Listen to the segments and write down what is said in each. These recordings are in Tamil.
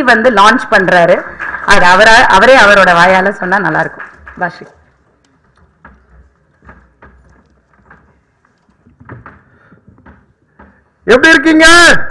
வந்து லான்ச் பண்றாரு அது அவரா அவரே அவரோட வாயால சொன்னா நல்லா இருக்கும் பாஷி எப்படி இருக்கீங்க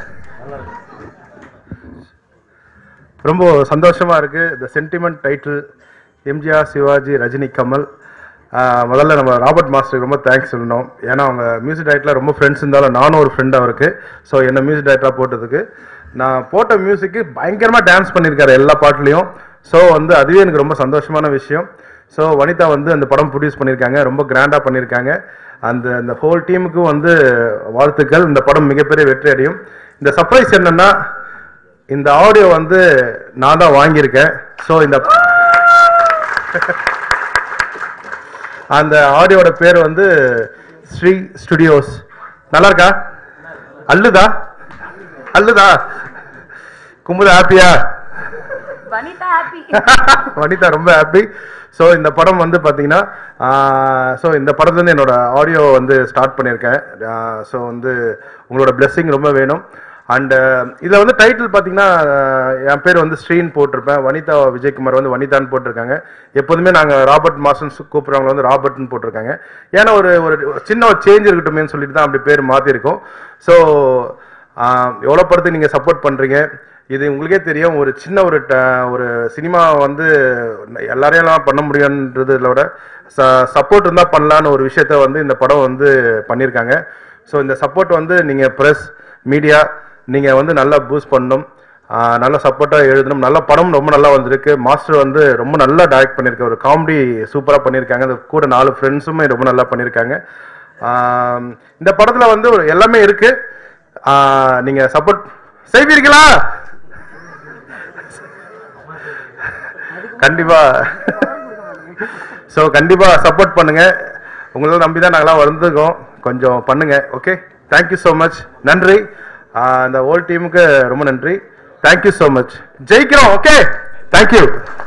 ரொம்ப சந்தோஷமா இருக்கு இந்த சென்டிமெண்ட் டைட்டில் எம்ஜிஆர் சிவாஜி ரஜினி கமல் ஆஹ் முதல்ல நம்ம ராபர்ட் மாஸ்டருக்கு ரொம்ப தேங்க்ஸ் சொல்லணும் ஏன்னா அவங்க மியூசிக் டைரக்டரில் ரொம்ப ஃப்ரெண்ட்ஸ் இருந்தாலும் நானும் ஒரு ஃப்ரெண்ட் அவருக்கு ஸோ என்ன மியூசிக் டைரக்டராக போட்டதுக்கு நான் போட்ட மியூசிக்கு பயங்கரமாக டான்ஸ் பண்ணியிருக்காரு எல்லா பாட்டுலேயும் ஸோ வந்து அதுவே எனக்கு ரொம்ப சந்தோஷமான விஷயம் ஸோ வனிதா வந்து அந்த படம் ப்ரொடியூஸ் பண்ணியிருக்காங்க ரொம்ப கிராண்டாக பண்ணியிருக்காங்க அந்த அந்த ஹோல் டீமுக்கும் வந்து வாழ்த்துக்கள் இந்த படம் மிகப்பெரிய வெற்றி அடையும் இந்த சர்ப்ரைஸ் என்னன்னா இந்த ஆடியோ வந்து நான் தான் வாங்கியிருக்கேன் ஸோ இந்த அந்த ஆடியோட பேர் வந்து ஸ்ரீ ஸ்டுடியோஸ் நல்லா இருக்கா அல்லுதா அல்லுதா குமுத ஹாப்பியா வனிதா ஹாப்பி வனிதா ரொம்ப ஹாப்பி ஸோ இந்த படம் வந்து பார்த்தீங்கன்னா ஸோ இந்த படத்துலேருந்து என்னோட ஆடியோ வந்து ஸ்டார்ட் பண்ணியிருக்கேன் ஸோ வந்து உங்களோட blessing ரொம்ப வேணும் அண்டு இதில் வந்து டைட்டில் பார்த்தீங்கன்னா ஆஹ் என் பேர் வந்து ஸ்ரீன் போட்டிருப்பேன் வனிதா விஜயகுமார் வந்து வனிதான்னு போட்டிருக்காங்க எப்போதுமே நாங்கள் ராபர்ட் மாசன்ஸ் கூப்பிட்றவங்க வந்து ராபர்ட்னு போட்டிருக்காங்க ஏன்னா ஒரு ஒரு சின்ன ஒரு சேஞ்ச் இருக்கட்டுமேன்னு சொல்லிட்டு தான் அப்படி பேர் மாற்றிருக்கோம் ஸோ எவ்வளோ படத்துக்கு நீங்கள் சப்போர்ட் பண்ணுறீங்க இது உங்களுக்கே தெரியும் ஒரு சின்ன ஒரு ட- ஒரு சினிமா வந்து எல்லாரையும் எல்லாம் பண்ண முடியுன்றதுல விட சப்போர்ட் இருந்தால் பண்ணலான்னு ஒரு விஷயத்த வந்து இந்த படம் வந்து பண்ணியிருக்காங்க ஸோ இந்த சப்போர்ட் வந்து நீங்கள் ப்ரெஸ் மீடியா நீங்கள் வந்து நல்லா பூஸ்ட் பண்ணணும் ஆஹ் நல்ல சப்போர்ட்டாக எழுதணும் நல்ல படம் ரொம்ப நல்லா வந்திருக்கு மாஸ்டர் வந்து ரொம்ப நல்லா டைரக்ட் பண்ணியிருக்க ஒரு காமெடி சூப்பராக பண்ணியிருக்காங்க அது கூட நாலு ஃப்ரெண்ட்ஸுமே ரொம்ப நல்லா பண்ணியிருக்காங்க ஆஹ் இந்த படத்தில் வந்து ஒரு எல்லாமே இருக்கு ஆஹ் நீங்க சப்போர்ட் செய்வீர்களா கண்டிப்பா ஸோ கண்டிப்பா சப்போர்ட் பண்ணுங்க உங்களை நம்பி தான் நாங்களாம் வந்திருக்கோம் கொஞ்சம் பண்ணுங்க ஓகே தேங்க்யூ ஸோ மச் நன்றி ஆஹ் இந்த ஹோல் டீமுக்கு ரொம்ப நன்றி தேங்க்யூ ஸோ மச் ஜெயிக்கிறோம் ஓகே தேங்க்யூ